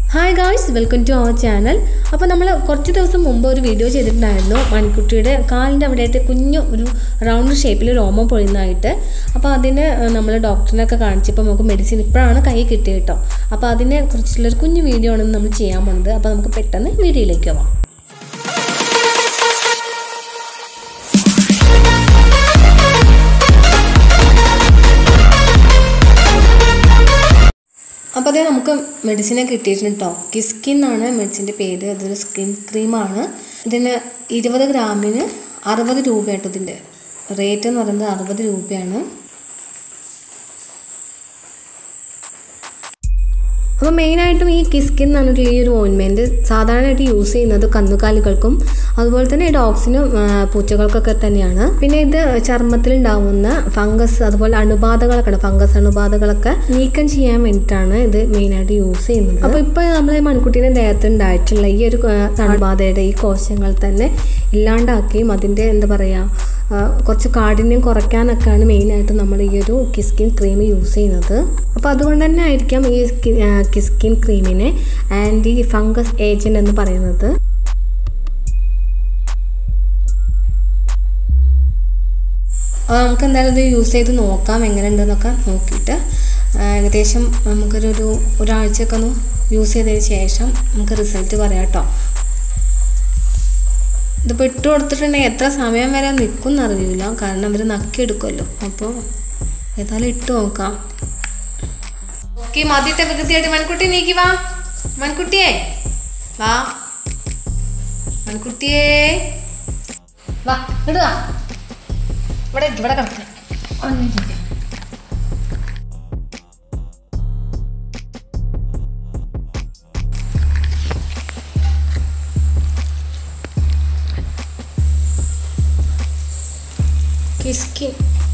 Hi guys welcome to our channel അപ്പോൾ നമ്മൾ കുറച്ച് ദിവസം മുമ്പ് ഒരു വീഡിയോ ചെയ്തിട്ടുണ്ടായിരുന്നു മണിക്കുട്ടിയുടെ കാലിൻ്റെ അവിടെയായിട്ട് കുഞ്ഞു ഒരു റൗണ്ട് ഷേപ്പിൽ രോമം പൊഴുന്നതായിട്ട് അപ്പോൾ അതിന് നമ്മൾ ഡോക്ടറിനൊക്കെ കാണിച്ചപ്പോൾ നമുക്ക് മെഡിസിൻ ഇപ്പോഴാണ് കൈ കിട്ടിയത് കേട്ടോ അപ്പോൾ അതിനെ കുറിച്ചുള്ളൊരു കുഞ്ഞു വീഡിയോ ആണ് നമ്മൾ ചെയ്യാൻ പോകുന്നത് അപ്പോൾ നമുക്ക് പെട്ടെന്ന് വീഡിയോയിലേക്ക് പോവാം അപ്പോൾ അതേ നമുക്ക് മെഡിസിനെ കിട്ടിയിട്ടുണ്ട് കേട്ടോ കിസ്കിൻ എന്നാണ് മെഡിസിൻ്റെ പേര് അതൊരു സ്കിൻ ക്രീമാണ് ഇതിന് ഇരുപത് ഗ്രാമിന് അറുപത് രൂപയാട്ടോ ഇതിൻ്റെ റേറ്റ് എന്ന് പറയുന്നത് അറുപത് രൂപയാണ് അപ്പോൾ മെയിനായിട്ടും ഈ കിസ്കിൻ എന്ന് പറഞ്ഞിട്ടുള്ള ഈ ഒരു ഓയിൻമെൻറ്റ് സാധാരണയായിട്ട് യൂസ് ചെയ്യുന്നത് കന്നുകാലികൾക്കും അതുപോലെ തന്നെ ഡോഗ്സിനും പൂച്ചകൾക്കൊക്കെ തന്നെയാണ് പിന്നെ ഇത് ചർമ്മത്തിലുണ്ടാവുന്ന ഫംഗസ് അതുപോലെ അണുബാധകളൊക്കെ ഉണ്ട് ഫംഗസ് അണുബാധകളൊക്കെ നീക്കം ചെയ്യാൻ വേണ്ടിയിട്ടാണ് ഇത് മെയിനായിട്ട് യൂസ് ചെയ്യുന്നത് അപ്പോൾ ഇപ്പോൾ നമ്മൾ ഈ മൺകുട്ടീൻ്റെ ദേഹത്ത് ഉണ്ടായിട്ടുള്ള ഈ ഒരു അണുബാധയുടെ ഈ കോശങ്ങൾ തന്നെ ഇല്ലാണ്ടാക്കുകയും അതിൻ്റെ എന്താ പറയുക കുറച്ച് കാഠിന്യം കുറയ്ക്കാനൊക്കെയാണ് മെയിനായിട്ട് നമ്മൾ ഈ ഒരു കിസ്കിൻ ക്രീം യൂസ് ചെയ്യുന്നത് അപ്പോൾ അതുകൊണ്ട് തന്നെ ആയിരിക്കാം ഈ കിസ്കിൻ ക്രീമിനെ ആൻറ്റി ഫംഗസ് ഏജൻറ്റ് എന്ന് പറയുന്നത് നമുക്ക് എന്തായാലും ഇത് യൂസ് ചെയ്ത് നോക്കാം എങ്ങനെ ഉണ്ടെന്നൊക്കെ നോക്കിയിട്ട് ഏകദേശം നമുക്കൊരു ഒരു ഒരാഴ്ചയൊക്കെ ഒന്ന് യൂസ് ചെയ്തതിന് ശേഷം നമുക്ക് റിസൾട്ട് പറയാം കേട്ടോ ഇതിപ്പോൾ ഇട്ട് കൊടുത്തിട്ടുണ്ടെങ്കിൽ എത്ര സമയം വരെ നിൽക്കും എന്നറിയില്ല കാരണം അവർ നക്കിയെടുക്കുമല്ലോ അപ്പോൾ ഏതായാലും ഇട്ട് നോക്കാം ഓക്കെ മതിയിട്ട് വികൃതിയായിട്ട് മൺകുട്ടി നീക്കി വാ മൺകുട്ടിയെ വാ മൺകുട്ടിയേ വാ ഇടുക ഇവിടെ ഇവിടെ കിടക്ക കിസ്കിൻ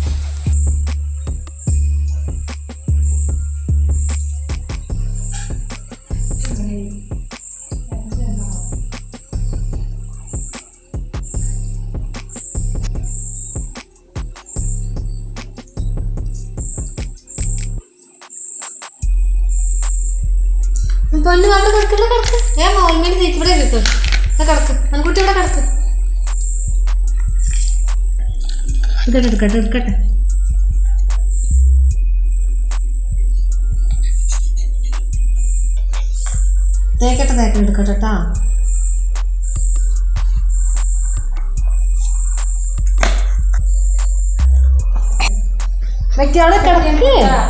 പൊന്നു അവിടെ കിടക്കില്ല കിടക്ക് ഞാൻ മോൽമേൽ നീക്കി ഇവിടെ ഇരിക്കും കിടക്ക് മൺകുട്ടി ഇവിടെ കിടക്ക് എടുക്കട്ടെ എടുക്കട്ടെ എടുക്കട്ടെ തേക്കട്ടെ തേക്കട്ടെ എടുക്കട്ടെ കേട്ടാ വെറ്റി അവിടെ കിടക്ക്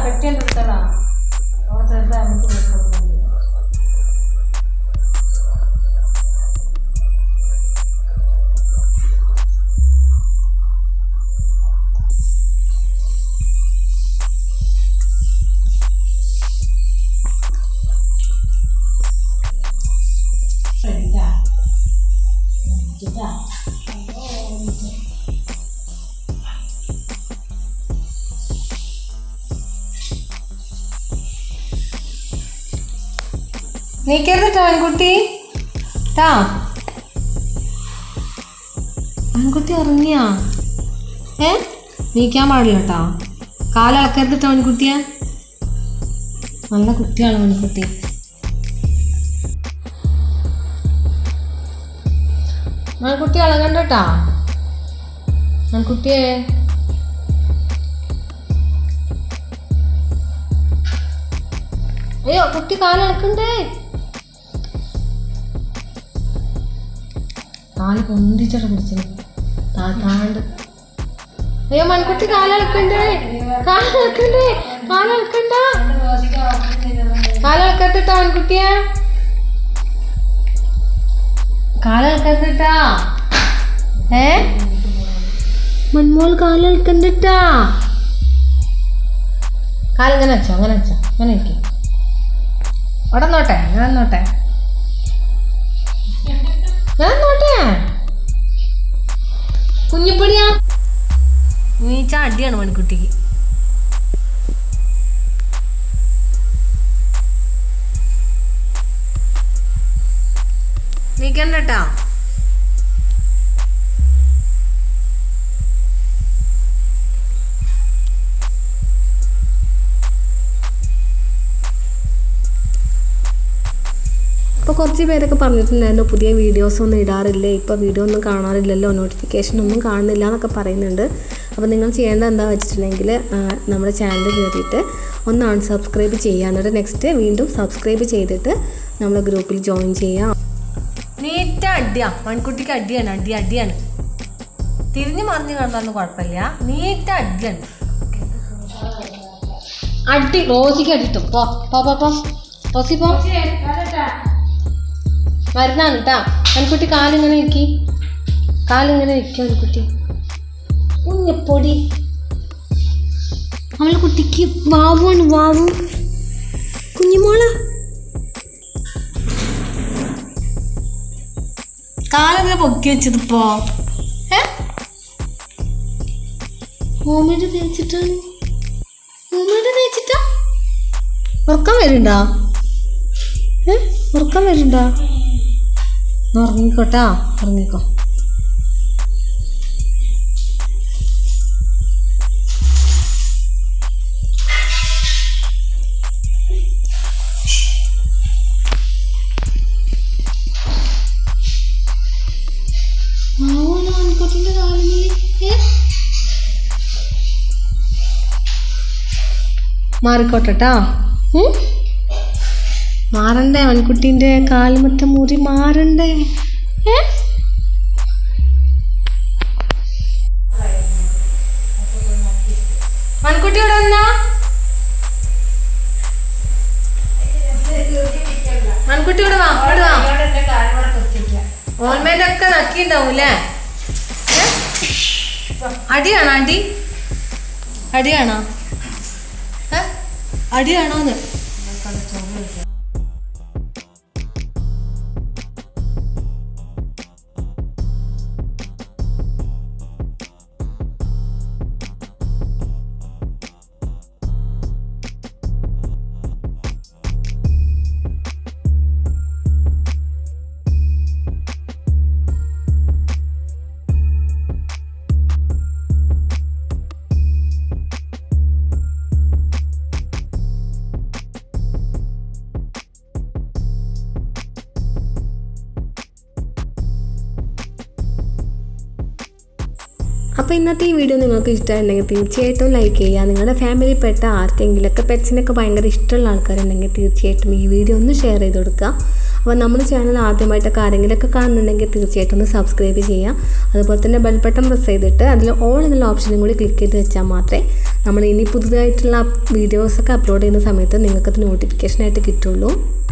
നീക്കരുത് കേട്ടോ ആൺകുട്ടി ട്ടാ ആൺകുട്ടി ഇറങ്ങിയാ ഏ നീക്കാൻ പാടില്ല കേട്ടോ കാലിളക്കരുത് കേട്ടോ ആൺകുട്ടിയെ നല്ല കുട്ടിയാണ് ആൺകുട്ടി ആൺകുട്ടി ഇളകണ്ട കേട്ടാ ആൺകുട്ടിയെ അയ്യോ കുട്ടി കാലിളക്കണ്ടേ കാല് പൊന്തിച്ചിട്ട് പിടിച്ചു താണ്ട് അയ്യോ മൺകുട്ടി കാലിളക്കണ്ടേ കാലിളക്കണ്ടേ കാലിളക്കണ്ട കാലിളക്കത്തിട്ടാ മൺകുട്ടിയെ കാലിളക്കത്തിട്ടാ ഏ മൺമോൾ കാലിളക്കണ്ടിട്ടാ കാലിങ്ങനെ വെച്ചോ അങ്ങനെ വെച്ചോ അങ്ങനെ വെക്കും അവിടെ നോട്ടെ ഞാൻ നോട്ടെ ഞാൻ നോട്ടെ കുഞ്ഞിപ്പടിയാ നീച്ച അടിയാണ് മണിക്കുട്ടിക്ക് നീക്കണ്ടട്ടാ അപ്പോൾ കുറച്ച് പേരൊക്കെ പറഞ്ഞിട്ടുണ്ടായിരുന്നു പുതിയ വീഡിയോസ് ഒന്നും ഇടാറില്ലേ ഇപ്പോൾ വീഡിയോ ഒന്നും കാണാറില്ലല്ലോ നോട്ടിഫിക്കേഷൻ ഒന്നും കാണുന്നില്ല എന്നൊക്കെ പറയുന്നുണ്ട് അപ്പോൾ നിങ്ങൾ ചെയ്യേണ്ടത് എന്താ വെച്ചിട്ടുണ്ടെങ്കിൽ ആ, നമ്മുടെ ചാനൽ കയറിയിട്ട് ഒന്ന് അൺസബ്സ്ക്രൈബ് ചെയ്യുക എന്നിട്ട് നെക്സ്റ്റ് വീണ്ടും സബ്സ്ക്രൈബ് ചെയ്തിട്ട് നമ്മളെ ഗ്രൂപ്പിൽ ജോയിൻ ചെയ്യുക നീറ്റ അടിയാ മൺകുട്ടിക്ക് അടിയാണ് അടി അടിയാണ് തിരിഞ്ഞു മറിഞ്ഞ് കിടന്നാലും കുഴപ്പമില്ല നീറ്റ അടിയാണ് അടി റോസിക്ക് അടിട്ടോ പോ പോ പോ പോ റോസി പോ മരുന്നാണ് കേട്ടാ മൺകുട്ടി കാലിങ്ങനെ വെക്കി കാലിങ്ങനെ വെക്കും മൺകുട്ടി കുഞ്ഞപ്പൊടി അവളുടെ കുട്ടിക്ക് വാവുമാണ് വാവു കുഞ്ഞുമോള കാലെങ്ങനെ പൊക്കി വെച്ചത് ഇപ്പോ ഏ ഹോമേഡ് തേച്ചിട്ടാണ് ഹോമേഡ് തേച്ചിട്ടാ ഉറക്കം വരുന്നുണ്ടോ ഏ ഉറക്കം വരുന്നുണ്ടോ എന്നാ ഉറങ്ങിക്കോട്ടാ ഉറങ്ങിക്കോ മാറിക്കോട്ടെട്ടാ ഉം? മാറണ്ടേ അവൻകുട്ടീൻ്റെ കാലുമത്തെ മുറി മാറണ്ടേ ഏ മൺകുട്ടി ഇവിടെ വന്നാ മൺകുട്ടി ഇവിടെ വാ ഇവിടെ വാ ഓൾമേന്റെ ഒക്കെ നക്കിണ്ടാവും അല്ലേ അടിയാണോ അടി അടിയാണോ ഏ? അടിയാണോന്ന് അപ്പോൾ ഇന്നത്തെ ഈ വീഡിയോ നിങ്ങൾക്ക് ഇഷ്ടമായിട്ടുണ്ടെങ്കിൽ തീർച്ചയായിട്ടും ലൈക്ക് ചെയ്യുക നിങ്ങളുടെ ഫാമിലിയിൽപ്പെട്ട ആർക്കെങ്കിലുമൊക്കെ പെറ്റ്സിനൊക്കെ ഭയങ്കര ഇഷ്ടമുള്ള ആൾക്കാരുണ്ടെങ്കിൽ തീർച്ചയായിട്ടും ഈ വീഡിയോ ഒന്ന് ഷെയർ ചെയ്ത് കൊടുക്കുക അപ്പോൾ നമ്മുടെ ചാനൽ ആദ്യമായിട്ടൊക്കെ ആരെങ്കിലുമൊക്കെ കാണുന്നുണ്ടെങ്കിൽ തീർച്ചയായിട്ടും ഒന്ന് സബ്സ്ക്രൈബ് ചെയ്യുക അതുപോലെ തന്നെ ബെൽ ബട്ടൺ പ്രസ് ചെയ്തിട്ട് അതിൽ ഓൾ എന്നുള്ള ഓപ്ഷനും കൂടി ക്ലിക്ക് ചെയ്ത് വെച്ചാൽ മാത്രമേ നമ്മൾ ഇനി പുതുതായിട്ടുള്ള വീഡിയോസൊക്കെ അപ്ലോഡ് ചെയ്യുന്ന സമയത്ത് നിങ്ങൾക്കത് നോട്ടിഫിക്കേഷനായിട്ട് കിട്ടുള്ളൂ